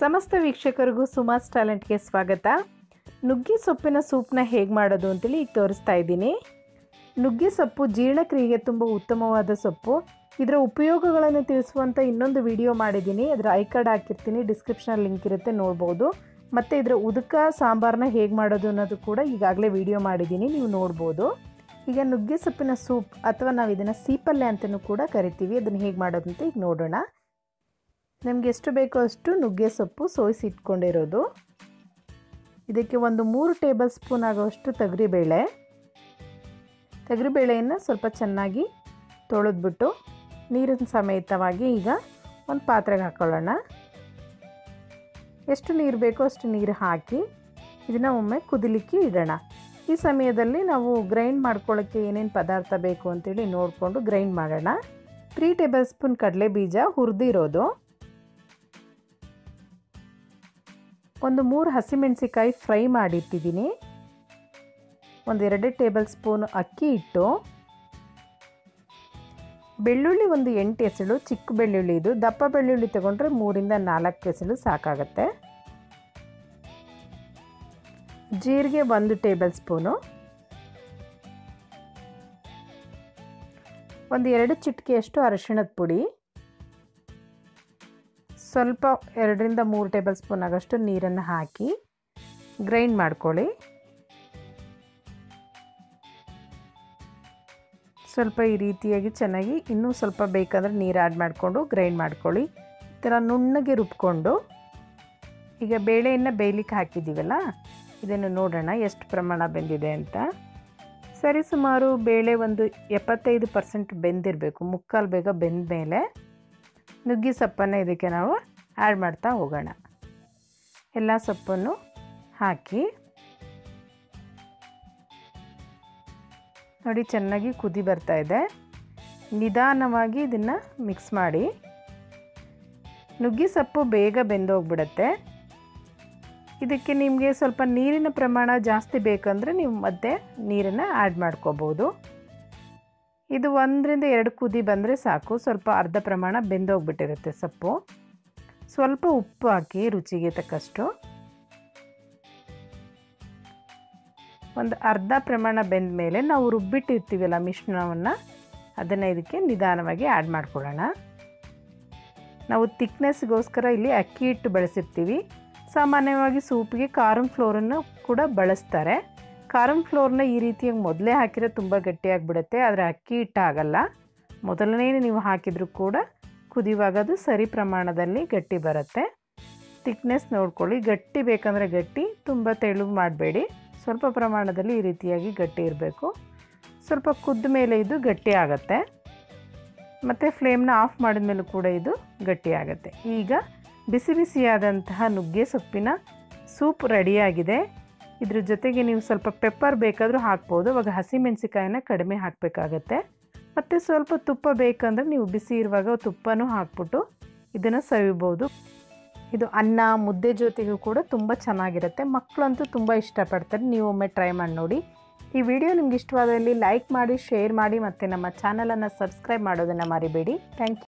ಸಮಸ್ತ ವೀಕ್ಷಕರಿಗೂ ಸುಮಾಸ್ ಟ್ಯಾಲೆಂಟ್ಗೆ ಸ್ವಾಗತ ನುಗ್ಗೆ ಸೊಪ್ಪಿನ ಸೂಪ್ನ ಹೇಗೆ ಮಾಡೋದು ಅಂತೇಳಿ ಈಗ ತೋರಿಸ್ತಾ ಇದ್ದೀನಿ ನುಗ್ಗೆ ಸೊಪ್ಪು ಜೀರ್ಣಕ್ರಿಯೆಗೆ ತುಂಬ ಉತ್ತಮವಾದ ಸೊಪ್ಪು ಇದರ ಉಪಯೋಗಗಳನ್ನು ತಿಳಿಸುವಂಥ ಇನ್ನೊಂದು ವಿಡಿಯೋ ಮಾಡಿದ್ದೀನಿ ಅದರ ಐ ಕಾರ್ಡ್ ಹಾಕಿರ್ತೀನಿ ಡಿಸ್ಕ್ರಿಪ್ಷನ್ ಲಿಂಕ್ ಇರುತ್ತೆ ನೋಡ್ಬೋದು ಮತ್ತು ಇದರ ಉದಕ ಸಾಂಬಾರನ್ನ ಹೇಗೆ ಮಾಡೋದು ಅನ್ನೋದು ಕೂಡ ಈಗಾಗಲೇ ವಿಡಿಯೋ ಮಾಡಿದ್ದೀನಿ ನೀವು ನೋಡ್ಬೋದು ಈಗ ನುಗ್ಗೆ ಸೊಪ್ಪಿನ ಸೂಪ್ ಅಥವಾ ನಾವು ಇದನ್ನು ಸೀಪಲ್ಲೆ ಅಂತಲೂ ಕೂಡ ಕರಿತೀವಿ ಅದನ್ನು ಹೇಗೆ ಮಾಡೋದು ಅಂತ ಈಗ ನೋಡೋಣ ನಮಗೆ ಎಷ್ಟು ಬೇಕೋ ಅಷ್ಟು ನುಗ್ಗೆ ಸೊಪ್ಪು ಸೋಯಿಸಿ ಇಟ್ಕೊಂಡಿರೋದು ಇದಕ್ಕೆ ಒಂದು ಮೂರು ಟೇಬಲ್ ಸ್ಪೂನ್ ಆಗೋಷ್ಟು ತೊಗರಿಬೇಳೆ ತೊಗರಿಬೇಳೆಯನ್ನು ಸ್ವಲ್ಪ ಚೆನ್ನಾಗಿ ತೊಳೆದ್ಬಿಟ್ಟು ನೀರಿನ ಸಮೇತವಾಗಿ ಈಗ ಒಂದು ಪಾತ್ರೆಗೆ ಹಾಕ್ಕೊಳ್ಳೋಣ ಎಷ್ಟು ನೀರು ಬೇಕೋ ಅಷ್ಟು ನೀರು ಹಾಕಿ ಇದನ್ನು ಒಮ್ಮೆ ಕುದಿಲಿಕ್ಕೆ ಇಡೋಣ ಈ ಸಮಯದಲ್ಲಿ ನಾವು ಗ್ರೈಂಡ್ ಮಾಡ್ಕೊಳ್ಳೋಕ್ಕೆ ಏನೇನು ಪದಾರ್ಥ ಬೇಕು ಅಂತೇಳಿ ನೋಡಿಕೊಂಡು ಗ್ರೈಂಡ್ ಮಾಡೋಣ ತ್ರೀ ಟೇಬಲ್ ಸ್ಪೂನ್ ಕಡಲೆ ಬೀಜ ಹುರಿದಿರೋದು ಒಂದು ಮೂರು ಹಸಿಮೆಣಸಿಕಾಯಿ ಫ್ರೈ ಮಾಡಿಟ್ಟಿದ್ದೀನಿ ಒಂದೆರಡು ಟೇಬಲ್ ಸ್ಪೂನ್ ಅಕ್ಕಿ ಹಿಟ್ಟು ಬೆಳ್ಳುಳ್ಳಿ ಒಂದು ಎಂಟು ಎಸಳು ಚಿಕ್ಕ ಬೆಳ್ಳುಳ್ಳಿ ಇದು ದಪ್ಪ ಬೆಳ್ಳುಳ್ಳಿ ತಗೊಂಡ್ರೆ ಮೂರಿಂದ ನಾಲ್ಕು ಎಸಳು ಸಾಕಾಗತ್ತೆ ಜೀರಿಗೆ ಒಂದು ಟೇಬಲ್ ಸ್ಪೂನು ಒಂದು ಎರಡು ಚಿಟಿಕೆಯಷ್ಟು ಅರಿಶಿಣದ ಪುಡಿ ಸ್ವಲ್ಪ ಎರಡರಿಂದ ಮೂರು ಟೇಬಲ್ ಸ್ಪೂನ್ ಆಗೋಷ್ಟು ನೀರನ್ನು ಹಾಕಿ ಗ್ರೈಂಡ್ ಮಾಡ್ಕೊಳ್ಳಿ ಸ್ವಲ್ಪ ಈ ರೀತಿಯಾಗಿ ಚೆನ್ನಾಗಿ ಇನ್ನೂ ಸ್ವಲ್ಪ ಬೇಕಂದರೆ ನೀರು ಆ್ಯಡ್ ಮಾಡಿಕೊಂಡು ಗ್ರೈಂಡ್ ಮಾಡ್ಕೊಳ್ಳಿ ಈ ಥರ ನುಣ್ಣಗೆ ರುಬ್ಕೊಂಡು ಈಗ ಬೇಳೆಯನ್ನು ಬೇಯಲಿಕ್ಕೆ ಹಾಕಿದ್ದೀವಲ್ಲ ಇದನ್ನು ನೋಡೋಣ ಎಷ್ಟು ಪ್ರಮಾಣ ಬೆಂದಿದೆ ಅಂತ ಸರಿ ಸುಮಾರು ಬೇಳೆ ಒಂದು ಎಪ್ಪತ್ತೈದು ಪರ್ಸೆಂಟ್ ಬೆಂದಿರಬೇಕು ಮುಕ್ಕಾಲು ಬೇಗ ಬೆಂದ ಮೇಲೆ ನುಗ್ಗಿ ಸೊಪ್ಪನ್ನು ಇದಕ್ಕೆ ನಾವು ಆ್ಯಡ್ ಮಾಡ್ತಾ ಹೋಗೋಣ ಎಲ್ಲ ಸೊಪ್ಪನ್ನು ಹಾಕಿ ನೋಡಿ ಚೆನ್ನಾಗಿ ಕುದಿ ಬರ್ತಾ ಇದೆ ನಿಧಾನವಾಗಿ ಇದನ್ನು ಮಿಕ್ಸ್ ಮಾಡಿ ನುಗ್ಗಿ ಸೊಪ್ಪು ಬೇಗ ಬೆಂದೋಗ್ಬಿಡತ್ತೆ ಇದಕ್ಕೆ ನಿಮಗೆ ಸ್ವಲ್ಪ ನೀರಿನ ಪ್ರಮಾಣ ಜಾಸ್ತಿ ಬೇಕಂದರೆ ನೀವು ಮತ್ತೆ ನೀರನ್ನು ಆ್ಯಡ್ ಮಾಡ್ಕೋಬೋದು ಇದು ಒಂದರಿಂದ ಎರಡು ಕುದಿ ಬಂದರೆ ಸಾಕು ಸ್ವಲ್ಪ ಅರ್ಧ ಪ್ರಮಾಣ ಬೆಂದೋಗ್ಬಿಟ್ಟಿರುತ್ತೆ ಸೊಪ್ಪು ಸ್ವಲ್ಪ ಉಪ್ಪು ಹಾಕಿ ರುಚಿಗೆ ತಕ್ಕಷ್ಟು ಒಂದು ಅರ್ಧ ಪ್ರಮಾಣ ಬೆಂದ ಮೇಲೆ ನಾವು ರುಬ್ಬಿಟ್ಟಿರ್ತೀವಲ್ಲ ಮಿಶ್ರಣವನ್ನು ಅದನ್ನು ಇದಕ್ಕೆ ನಿಧಾನವಾಗಿ ಆ್ಯಡ್ ಮಾಡ್ಕೊಳ್ಳೋಣ ನಾವು ತಿಕ್ನೆಸ್ಗೋಸ್ಕರ ಇಲ್ಲಿ ಅಕ್ಕಿ ಹಿಟ್ಟು ಬಳಸಿರ್ತೀವಿ ಸಾಮಾನ್ಯವಾಗಿ ಸೂಪಿಗೆ ಕಾರನ್ ಫ್ಲೋರನ್ನು ಕೂಡ ಬಳಸ್ತಾರೆ ಕಾರನ್ ಫ್ಲೋರ್ನ ಈ ರೀತಿಯಾಗಿ ಮೊದಲೇ ಹಾಕಿದ್ರೆ ತುಂಬ ಗಟ್ಟಿಯಾಗಿಬಿಡುತ್ತೆ ಆದರೆ ಅಕ್ಕಿ ಹಿಟ್ಟು ಆಗಲ್ಲ ಮೊದಲನೇ ನೀವು ಹಾಕಿದರೂ ಕೂಡ ಕುದಿಯುವಾಗ ಅದು ಸರಿ ಪ್ರಮಾಣದಲ್ಲಿ ಗಟ್ಟಿ ಬರುತ್ತೆ ತಿಕ್ನೆಸ್ ನೋಡ್ಕೊಳ್ಳಿ ಗಟ್ಟಿ ಬೇಕಂದರೆ ಗಟ್ಟಿ ತುಂಬ ತೆಳು ಮಾಡಬೇಡಿ ಸ್ವಲ್ಪ ಪ್ರಮಾಣದಲ್ಲಿ ಈ ರೀತಿಯಾಗಿ ಗಟ್ಟಿ ಇರಬೇಕು ಸ್ವಲ್ಪ ಕುದ್ದ ಮೇಲೆ ಇದು ಗಟ್ಟಿ ಆಗುತ್ತೆ ಮತ್ತು ಫ್ಲೇಮ್ನ ಆಫ್ ಮಾಡಿದ ಮೇಲೂ ಕೂಡ ಇದು ಗಟ್ಟಿ ಆಗುತ್ತೆ ಈಗ ಬಿಸಿ ಬಿಸಿಯಾದಂತಹ ನುಗ್ಗೆ ಸೊಪ್ಪಿನ ಸೂಪ್ ರೆಡಿಯಾಗಿದೆ ಇದ್ರ ಜೊತೆಗೆ ನೀವು ಸ್ವಲ್ಪ ಪೆಪ್ಪರ್ ಬೇಕಾದರೂ ಹಾಕ್ಬೋದು ಅವಾಗ ಹಸಿಮೆಣಸಿಕಾಯಿನ ಕಡಿಮೆ ಹಾಕಬೇಕಾಗತ್ತೆ ಮತ್ತು ಸ್ವಲ್ಪ ತುಪ್ಪ ಬೇಕಂದರೆ ನೀವು ಬಿಸಿ ಇರುವಾಗ ತುಪ್ಪನೂ ಹಾಕ್ಬಿಟ್ಟು ಇದನ್ನು ಸವಿಬೋದು ಇದು ಅನ್ನ ಮುದ್ದೆ ಜೊತೆಗೂ ಕೂಡ ತುಂಬ ಚೆನ್ನಾಗಿರುತ್ತೆ ಮಕ್ಕಳಂತೂ ತುಂಬ ಇಷ್ಟಪಡ್ತಾರೆ ನೀವು ಒಮ್ಮೆ ಟ್ರೈ ಮಾಡಿ ನೋಡಿ ಈ ವಿಡಿಯೋ ನಿಮ್ಗೆ ಇಷ್ಟವಾದಲ್ಲಿ ಲೈಕ್ ಮಾಡಿ ಶೇರ್ ಮಾಡಿ ಮತ್ತು ನಮ್ಮ ಚಾನಲನ್ನು ಸಬ್ಸ್ಕ್ರೈಬ್ ಮಾಡೋದನ್ನು ಮರಿಬೇಡಿ ಥ್ಯಾಂಕ್ ಯು